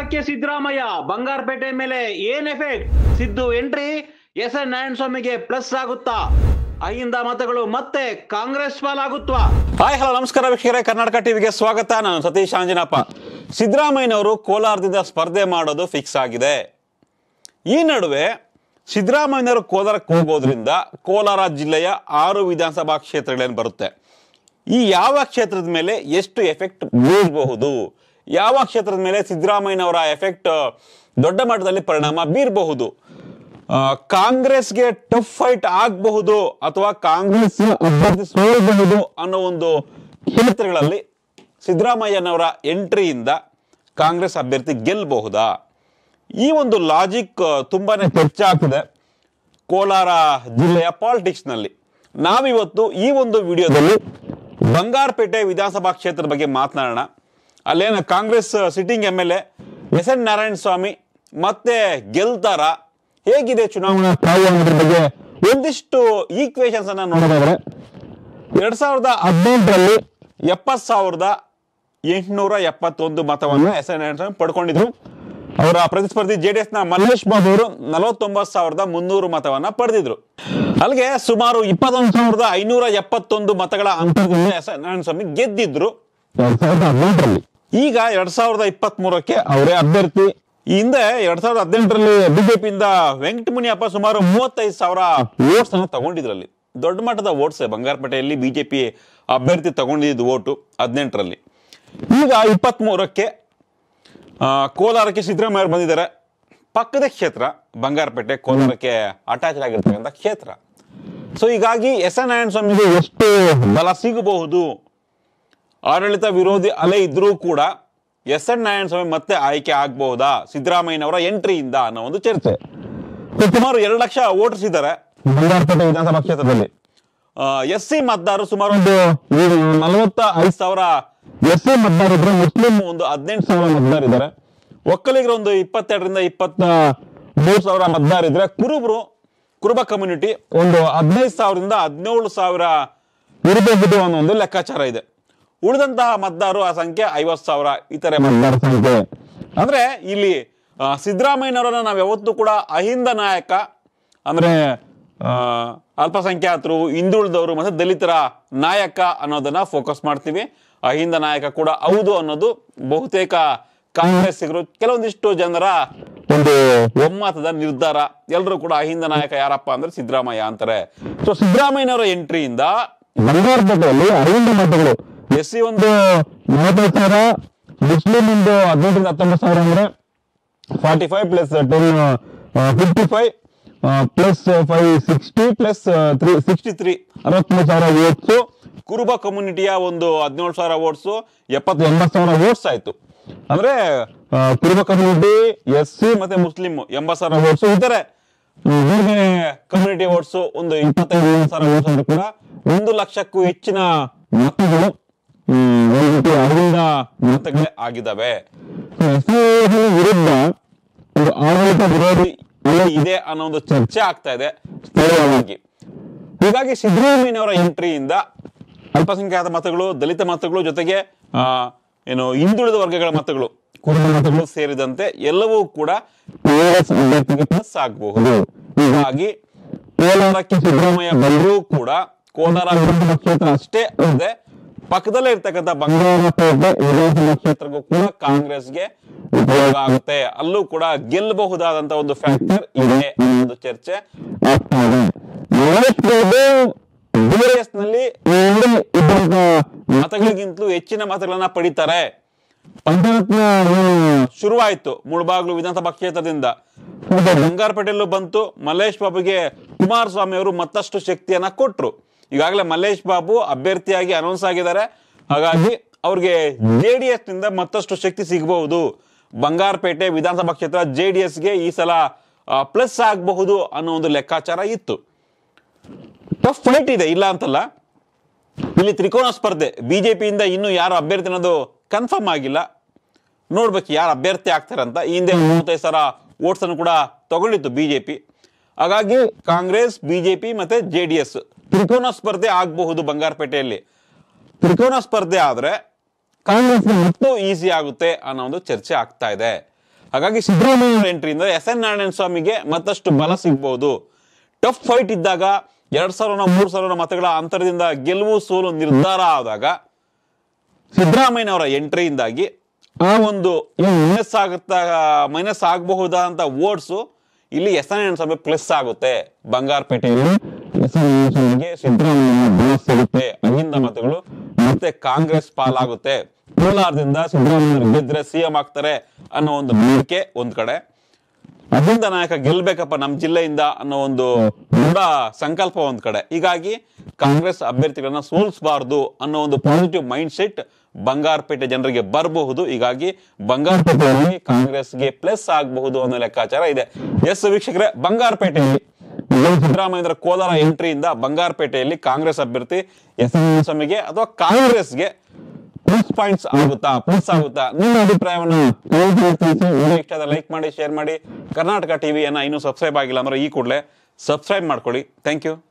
ಕೋಲಾರಕ್ಕೆ ಸಿದ್ದರಾಮಯ್ಯ ಬಂಗಾರಪೇಟೆ ಮೇಲೆ ಏನ್ effect Siddu entry S N Narayana ಸ್ವಾಮಿಗೆ ಪ್ಲಸ್ ಆಗುತ್ತಾ ಅಹಿಂದ ಮತಗಳು ಮತ್ತೆ ಕಾಂಗ್ರೆಸ್ ಪಾಲಾಗುತ್ವಾ ಹಾಯ್ ಹಲೋ ನಮಸ್ಕಾರ ವೀಕ್ಷಕರೇ ಕರ್ನಾಟಕ ಟಿವಿಗೆ ಸ್ವಾಗತ ನಾನು ಸತೀಶ್ ಆಂಜನಪ್ಪ ಸಿದ್ದರಾಮಯ್ಯನವರು ಕೋಲಾರದಿಂದ ಸ್ಪರ್ಧೆ ಮಾಡೋದು ಫಿಕ್ಸ್ ಆಗಿದೆ ಈ ನಡುವೆ ಸಿದ್ದರಾಮಯ್ಯನವರು ಕೋಲಾರಕ್ಕೆ ಹೋಗೋದ್ರಿಂದ ಕೋಲಾರ ಜಿಲ್ಲೆಯ ಆರು ವಿಧಾನಸಭಾ ಕ್ಷೇತ್ರಗಳೇನು ಬರುತ್ತೆ ಈ ಯಾವ ಕ್ಷೇತ್ರದ ಮೇಲೆ ಎಷ್ಟು ಎಫೆಕ್ಟ್ ಬೀರಬಹುದು ಯಾವ ಕ್ಷೇತ್ರದ ಮೇಲೆ ಸಿದ್ದರಾಮಯ್ಯನವರ ಎಫೆಕ್ಟ್ ದೊಡ್ಡ ಮಟ್ಟದಲ್ಲಿ ಪರಿಣಾಮ ಬೀರಬಹುದು ಆ, ಕಾಂಗ್ರೆಸ್ಗೆ ಟಫ್ ಫೈಟ್ ಆಗಬಹುದು ಅಥವಾ ಕಾಂಗ್ರೆಸ್ ಅಭ್ಯರ್ಥಿ ಸೋಲಬಹುದು ಅನ್ನೋ ಒಂದು ಕ್ಷೇತ್ರಗಳಲ್ಲಿ ಸಿದ್ದರಾಮಯ್ಯನವರ ಎಂಟ್ರಿಯಿಂದ ಕಾಂಗ್ರೆಸ್ ಅಭ್ಯರ್ಥಿ ಗೆಲ್ಲಬಹುದಾ ಈ ಒಂದು ಲಾಜಿಕ್ ತುಂಬಾನೇ ಚರ್ಚೆ ಆಗ್ತಿದೆ ಕೋಲಾರ ಜಿಲ್ಲೆಯ ಪಾಲಿಟಿಕ್ಸ್ ನಲ್ಲಿ ನಾವಿವತ್ತು ಈ ಒಂದು ವಿಡಿಯೋದಲ್ಲಿ ಬಂಗಾರಪೇಟೆ ವಿಧಾನಸಭಾ ಕ್ಷೇತ್ರದ ಬಗ್ಗೆ ಮಾತನಾಡೋಣ ಅಲ್ಲೇನು Congress sitting M L S N Narayana Swamy ಮತ್ತೆ ಗೆಲ್ತಾರ ಹೇಗಿದೆ ಚುನಾವಣಾ ಕಾವು ಅನ್ನೋದ್ರ ಬಗ್ಗೆ ಒಂದಿಷ್ಟು ಈಕ್ವೇಶನ್ಸ್ ಅನ್ನ ನೋಡೋದಾದ್ರೆ ಎರಡ್ ಸಾವಿರದ ಹದಿನೆಂಟರಲ್ಲಿ ಎಪ್ಪತ್ ಸಾವಿರದ ಎಂಟುನೂರ ಎಪ್ಪತ್ತೊಂದು ಮತವನ್ನು ಎಸ್ ಎನ್ ನಾರಾಯಣ ಸ್ವಾಮಿ ಪಡ್ಕೊಂಡಿದ್ರು ಅವರ ಪ್ರತಿಸ್ಪರ್ಧಿ ಜೆ ಡಿ ಎಸ್ ನ ಮಲ್ಲೇಶ್ ಬಾಬು ಅವರು ನಲವತ್ತೊಂಬತ್ತು ಸಾವಿರದ ಮುನ್ನೂರು ಮತವನ್ನ ಪಡೆದಿದ್ರು ಅಲ್ಲಿಗೆ ಸುಮಾರು ಇಪ್ಪತ್ತೊಂದು ಸಾವಿರದ ಐನೂರ ಎಪ್ಪತ್ತೊಂದು ಮತಗಳ ಅಂತರದಿಂದ ಎಸ್ ಎನ್ ನಾರಾಯಣ ಸ್ವಾಮಿ ಗೆದ್ದಿದ್ರು ಎರಡ್ ಸಾವಿರದ ಹದಿನೆಂಟರಲ್ಲಿ ಈಗ ಎರಡ್ ಸಾವಿರದ ಇಪ್ಪತ್ತ್ ಮೂರಕ್ಕೆ ಅವರೇ ಅಭ್ಯರ್ಥಿ ಈ ಹಿಂದೆ ಎರಡ್ ಸಾವಿರದ ಹದಿನೆಂಟರಲ್ಲಿ ಬಿಜೆಪಿಯಿಂದ ವೆಂಕಟ ಮುನಿಯಪ್ಪ ಸುಮಾರು ಮೂವತ್ತೈದು ಸಾವಿರ ವೋಟ್ಸ್ ಅನ್ನು ತಗೊಂಡಿದ್ರಲ್ಲಿ ದೊಡ್ಡ ಮಟ್ಟದ ವೋಟ್ಸ್ ಬಂಗಾರಪೇಟೆಯಲ್ಲಿ ಬಿಜೆಪಿ ಅಭ್ಯರ್ಥಿ ತಗೊಂಡಿದ್ದು ವೋಟು ಹದಿನೆಂಟರಲ್ಲಿ ಈಗ ಇಪ್ಪತ್ತ್ ಮೂರಕ್ಕೆ ಕೋಲಾರಕ್ಕೆ ಸಿದ್ದರಾಮಯ್ಯ ಅವರು ಬಂದಿದ್ದಾರೆ ಪಕ್ಕದ ಕ್ಷೇತ್ರ ಬಂಗಾರಪೇಟೆ ಕೋಲಾರಕ್ಕೆ ಅಟ್ಯಾಚ್ ಆಗಿರ್ತಕ್ಕಂಥ ಕ್ಷೇತ್ರ ಸೊ ಹೀಗಾಗಿ ಎಸ್ ಎನ್ ನಾರಾಯಣ ಸ್ವಾಮಿಗೆ ಎಷ್ಟು ಬಲ ಸಿಗಬಹುದು ಆಡಳಿತ ವಿರೋಧಿ ಅಲೆ ಇದ್ರೂ ಕೂಡ ಎಸ್ ಎನ್ ನಾರಾಯಣ ಸ್ವಾಮಿ ಮತ್ತೆ ಆಯ್ಕೆ ಆಗಬಹುದಾ ಸಿದ್ದರಾಮಯ್ಯನವರ ಎಂಟ್ರಿಯಿಂದ ಅನ್ನೋ ಒಂದು ಚರ್ಚೆ ಸೊ ಸುಮಾರು ಎರಡು ಲಕ್ಷ ವೋಟರ್ಸ್ ಇದ್ದಾರೆ ಬಂಗಾರಪೇಟೆ ವಿಧಾನಸಭಾ ಕ್ಷೇತ್ರದಲ್ಲಿ ಎಸ್ ಸಿ ಮತದಾರರು ಸುಮಾರು ಒಂದು ನಲವತ್ತ ಐದು ಸಾವಿರ ಎಸ್ ಸಿ ಮತದಾರ ಇದ್ರೆ ಮುಸ್ಲಿಂ ಒಂದು ಹದಿನೆಂಟು ಸಾವಿರ ಮತದಾರ ಇದ್ದಾರೆ ಒಕ್ಕಲಿಗರು ಒಂದು ಇಪ್ಪತ್ತೆರಡರಿಂದ ಇಪ್ಪತ್ತ ಮೂರು ಸಾವಿರ ಮತದಾರ ಇದ್ರೆ ಕುರುಬರು ಕುರುಬ ಕಮ್ಯುನಿಟಿ ಒಂದು ಹದಿನೈದು ಸಾವಿರದಿಂದ ಹದಿನೇಳು ಸಾವಿರ ಇರಬಹುದು ಅನ್ನೋ ಒಂದು ಲೆಕ್ಕಾಚಾರ ಇದೆ ಉಳಿದಂತಹ ಮತದಾರರು ಆ ಸಂಖ್ಯೆ ಐವತ್ತು ಸಾವಿರ ಇತರೆ ಮತದಾರ ಸಂಖ್ಯೆ ಅಂದ್ರೆ ಇಲ್ಲಿ ಆ, ಸಿದ್ದರಾಮಯ್ಯನವರನ್ನ ನಾವು ಯಾವತ್ತೂ ಕೂಡ ಅಹಿಂದ ನಾಯಕ ಅಂದ್ರೆ ಆ, ಅಲ್ಪಸಂಖ್ಯಾತರು ಹಿಂದುಳಿದವರು ಮತ್ತೆ ದಲಿತರ ನಾಯಕ ಅನ್ನೋದನ್ನ ಫೋಕಸ್ ಮಾಡ್ತೀವಿ ಅಹಿಂದ ನಾಯಕ ಕೂಡ ಹೌದು ಅನ್ನೋದು ಬಹುತೇಕ ಕಾಂಗ್ರೆಸ್ಸಿಗರು ಕೆಲವೊಂದಿಷ್ಟು ಜನರ ಒಂದು ಒಮ್ಮತದ ನಿರ್ಧಾರ ಎಲ್ಲರೂ ಕೂಡ ಅಹಿಂದ ನಾಯಕ ಯಾರಪ್ಪ ಅಂದ್ರೆ ಸಿದ್ದರಾಮಯ್ಯ ಅಂತಾರೆ ಸೊ ಸಿದ್ದರಾಮಯ್ಯನವರ ಎಂಟ್ರಿಯಿಂದ ಬಂಗಾರಪೇಟೆಯಲ್ಲಿ ಅರವಿಂದ ಮತಗಳು ಎಸ್ ಸಿ ಒಂದು ಮೂವತ್ತೈದು ಸಾವಿರ ಮುಸ್ಲಿಂ ಒಂದು ಹದಿನೆಂಟರಿಂದ ಹತ್ತೊಂಬತ್ತು ಸಾವಿರ ಅಂದ್ರೆ forty five plus ten fifty five plus five sixty plus three sixty three ಅರವತ್ಮೂರು ಸಾವಿರ ವೋಟ್ಸು ಕುರುಬ ಕಮ್ಯುನಿಟಿಯ ಒಂದು ಹದಿನೇಳು ಸಾವಿರ ವೋಟ್ಸು ಎಪ್ಪತ್ತು ಎಂಬತ್ತು ಸಾವಿರ ವೋಟ್ಸ್ ಆಯ್ತು ಅಂದ್ರೆ ಆ, ಕುರುಬ ಕಮ್ಯುನಿಟಿ ಎಸ್ ಸಿ ಮತ್ತೆ ಮುಸ್ಲಿಂ ಎಂಬತ್ತು ಸಾವಿರ ವೋಟ್ಸ್ ಇದ್ದಾರೆ ಬೇರೆ ಕಮ್ಯುನಿಟಿ ವೋಟ್ಸ್ ಒಂದು ಇಪ್ಪತ್ತೈದು ಸಾವಿರ ವೋಟ್ಸ್ ಅಂದ್ರೆ ಕೂಡ ಒಂದು ಲಕ್ಷಕ್ಕೂ ಹೆಚ್ಚಿನ ಮತಗಳು ಹ್ಮ್, ಒಂದು ರೀತಿ ಅರವಿಂದ ಮತಗಳೇ ಆಗಿದ್ದಾವೆ ವಿರುದ್ಧ ಒಂದು ಆಡಳಿತ ವಿರೋಧಿ ಅಲೆ ಇದೆ ಅನ್ನೋ ಒಂದು ಚರ್ಚೆ ಆಗ್ತಾ ಇದೆ ಸ್ಥಳೀಯವಾಗಿ ಹೀಗಾಗಿ ಸಿದ್ದರಾಮಯ್ಯನವರ ಎಂಟ್ರಿಯಿಂದ ಅಲ್ಪಸಂಖ್ಯಾತ ಮತಗಳು ದಲಿತ ಮತಗಳು ಜೊತೆಗೆ ಆ, ಏನು ಹಿಂದುಳಿದ ವರ್ಗಗಳ ಮತಗಳು ಕುರುಬ ಮತಗಳು ಸೇರಿದಂತೆ ಎಲ್ಲವೂ ಕೂಡ ಕಾಂಗ್ರೆಸ್ ಅಭ್ಯರ್ಥಿಗೆ ಪ್ಲಸ್ ಆಗಬಹುದು ಹೀಗಾಗಿ ಕೋಲಾರಕ್ಕೆ ಸಿದ್ದರಾಮಯ್ಯ ಬಂದರೂ ಕೂಡ ಕೋಲಾರ ವಿಧಾನಸಭಾ ಕ್ಷೇತ್ರ ಅಷ್ಟೇ ಅಲ್ಲದೆ ಪಕ್ಕದಲ್ಲೇ ಇರ್ತಕ್ಕಂಥ ಬಂಗಾರಪೇಟೆ ವಿಧಾನಸಭಾ ಕ್ಷೇತ್ರಕ್ಕೂ ಕೂಡ ಕಾಂಗ್ರೆಸ್ಗೆ ಉಪಯೋಗ ಆಗುತ್ತೆ ಅಲ್ಲೂ ಕೂಡ ಗೆಲ್ಲಬಹುದಾದಂತ ಒಂದು ಫ್ಯಾಕ್ಟರ್ ಇದೆ ಅನ್ನೋ ಒಂದು ಚರ್ಚೆ ಆಗ್ತಾ ಇದೆ ಮಹೇಶ್ ಬಾಬು ಜೆಡಿಎಸ್ ನಲ್ಲಿ ಹಿಂದೆ ಇದ್ದಂತ ಮತಗಳಿಗಿಂತಲೂ ಹೆಚ್ಚಿನ ಮತಗಳನ್ನ ಪಡಿತಾರೆ ಪಂಚಾಯತ್ನ ಶುರುವಾಯ್ತು ಮುಳಬಾಗ್ಲು ವಿಧಾನಸಭಾ ಕ್ಷೇತ್ರದಿಂದ ಮತ್ತೆ ಬಂಗಾರಪೇಟೆಯಲ್ಲೂ ಬಂತು ಮಲ್ಲೇಶ್ ಬಾಬುಗೆ ಕುಮಾರಸ್ವಾಮಿ ಅವರು ಮತ್ತಷ್ಟು ಶಕ್ತಿಯನ್ನ ಕೊಟ್ರು ಈಗಾಗಲೇ ಮಲ್ಲೇಶ್ ಬಾಬು ಅಭ್ಯರ್ಥಿಯಾಗಿ ಅನೌನ್ಸ್ ಆಗಿದ್ದಾರೆ ಹಾಗಾಗಿ ಅವ್ರಿಗೆ ಜೆಡಿಎಸ್ ನಿಂದ ಮತ್ತಷ್ಟು ಶಕ್ತಿ ಸಿಗಬಹುದು ಬಂಗಾರಪೇಟೆ ವಿಧಾನಸಭಾ ಕ್ಷೇತ್ರ ಜೆಡಿಎಸ್ ಗೆ ಈ ಸಲ ಪ್ಲಸ್ ಆಗಬಹುದು ಅನ್ನೋ ಒಂದು ಲೆಕ್ಕಾಚಾರ ಇತ್ತು ಟಫ್ ಫೈಟ್ ಇದೆ ಇಲ್ಲ ಅಂತಲ್ಲ ಇಲ್ಲಿ ತ್ರಿಕೋನ ಸ್ಪರ್ಧೆ ಬಿಜೆಪಿಯಿಂದ ಇನ್ನೂ ಯಾರು ಅಭ್ಯರ್ಥಿ ಅನ್ನೋದು ಕನ್ಫರ್ಮ್ ಆಗಿಲ್ಲ ನೋಡ್ಬೇಕು ಯಾರು ಅಭ್ಯರ್ಥಿ ಆಗ್ತಾರೆ ಅಂತ ಈ ಹಿಂದೆ ಮೂವತ್ತೈದು ಸಾವಿರ ವೋಟ್ಸ್ ಅನ್ನು ಕೂಡ ತಗೊಂಡಿತ್ತು ಬಿಜೆಪಿ ಹಾಗಾಗಿ ಕಾಂಗ್ರೆಸ್ ಬಿಜೆಪಿ ಮತ್ತೆ ಜೆ ಡಿ ಎಸ್ ತ್ರಿಕೋನ ಸ್ಪರ್ಧೆ ಆಗಬಹುದು ಬಂಗಾರಪೇಟೆಯಲ್ಲಿ ತ್ರಿಕೋನ ಸ್ಪರ್ಧೆ ಆದ್ರೆ ಕಾಂಗ್ರೆಸ್ಗೆ ಮತ್ತೂ ಈಸಿ ಆಗುತ್ತೆ ಅನ್ನೋ ಒಂದು ಚರ್ಚೆ ಆಗ್ತಾ ಇದೆ ಹಾಗಾಗಿ ಸಿದ್ದರಾಮಯ್ಯ ಎಂಟ್ರಿಯಿಂದ ಎಸ್ ಎನ್ ನಾರಾಯಣ ಸ್ವಾಮಿಗೆ ಮತ್ತಷ್ಟು ಬಲ ಸಿಗ್ಬಹುದು ಟಫ್ ಫೈಟ್ ಇದ್ದಾಗ ಎರಡ್ ಸಾವಿರ ಮೂರು ಸಾವಿರ ಮತಗಳ ಅಂತರದಿಂದ ಗೆಲುವು ಸೋಲು ನಿರ್ಧಾರ ಆದಾಗ ಸಿದ್ದರಾಮಯ್ಯನವರ ಎಂಟ್ರಿಯಿಂದಾಗಿ ಆ ಒಂದು ಮೈನಸ್ ಆಗುತ್ತಾ ಮೈನಸ್ ಆಗಬಹುದಾದಂತ ವೋಟ್ಸು ಇಲ್ಲಿ S N N Swamy plus ಆಗುತ್ತೆ ಬಂಗಾರಪೇಟೆಯಲ್ಲಿ ಎಸ್ ಎನ್ ಎನ್ ಸ್ವಾಮಿಗೆ ಸಿದ್ದರಾಮಯ್ಯ ಬಲ ಸಿಗುತ್ತೆ ಅಹಿಂದ ಮತಗಳು ಮತ್ತೆ ಕಾಂಗ್ರೆಸ್ ಪಾಲಾಗುತ್ತೆ ಕೋಲಾರದಿಂದ ಸಿದ್ದರಾಮಯ್ಯ ಗೆದ್ರೆ ಸಿಎಂ ಆಗ್ತಾರೆ ಅನ್ನೋ ಒಂದು ನಂಬಿಕೆ ಒಂದ್ ಕಡೆ ಅಹಿಂದ ನಾಯಕ ಗೆಲ್ಬೇಕಪ್ಪ ನಮ್ಮ ಜಿಲ್ಲೆಯಿಂದ ಅನ್ನೋ ಒಂದು ದೃಢ ಸಂಕಲ್ಪ ಒಂದ್ ಕಡೆ ಹೀಗಾಗಿ ಕಾಂಗ್ರೆಸ್ ಅಭ್ಯರ್ಥಿಗಳನ್ನ ಸೋಲಿಸಬಾರದು ಅನ್ನೋ ಒಂದು ಪಾಸಿಟಿವ್ ಮೈಂಡ್ ಸೆಟ್ ಬಂಗಾರಪೇಟೆ ಜನರಿಗೆ ಬರಬಹುದು ಹೀಗಾಗಿ ಬಂಗಾರಪೇಟೆಯಲ್ಲಿ ಕಾಂಗ್ರೆಸ್ಗೆ ಪ್ಲಸ್ ಆಗಬಹುದು ಅನ್ನೋ ಲೆಕ್ಕಾಚಾರ ಇದೆ ಎಸ್ ವೀಕ್ಷಕರೇ ಬಂಗಾರಪೇಟೆಯಲ್ಲಿ ಸಿದ್ದರಾಮಯ್ಯ ಕೋಲಾರ ಎಂಟ್ರಿಯಿಂದ ಬಂಗಾರಪೇಟೆಯಲ್ಲಿ ಕಾಂಗ್ರೆಸ್ ಅಭ್ಯರ್ಥಿ ಎಸ್ ಎನ್ ಸ್ವಾಮಿಗೆ ಅಥವಾ ಕಾಂಗ್ರೆಸ್ಗೆ ಪ್ಲಸ್ ಪಾಯಿಂಟ್ಸ್ ಆಗುತ್ತಾ ಪ್ಲಸ್ ಆಗುತ್ತಾ ನಿಮ್ಮ ಅಭಿಪ್ರಾಯವನ್ನು comment ಮಾಡಿ ತಿಳಿಸಿ ವಿಡಿಯೋ ಇಷ್ಟ ಲೈಕ್ ಮಾಡಿ ಶೇರ್ ಮಾಡಿ ಕರ್ನಾಟಕ ಟಿವಿಯನ್ನ ಇನ್ನೂ ಸಬ್ಸ್ಕ್ರೈಬ್ ಆಗಿಲ್ಲ ಅಂದ್ರೆ ಈ ಕೂಡಲೇ ಸಬ್ಸ್ಕ್ರೈಬ್ ಮಾಡ್ಕೊಳ್ಳಿ ಥ್ಯಾಂಕ್ ಯು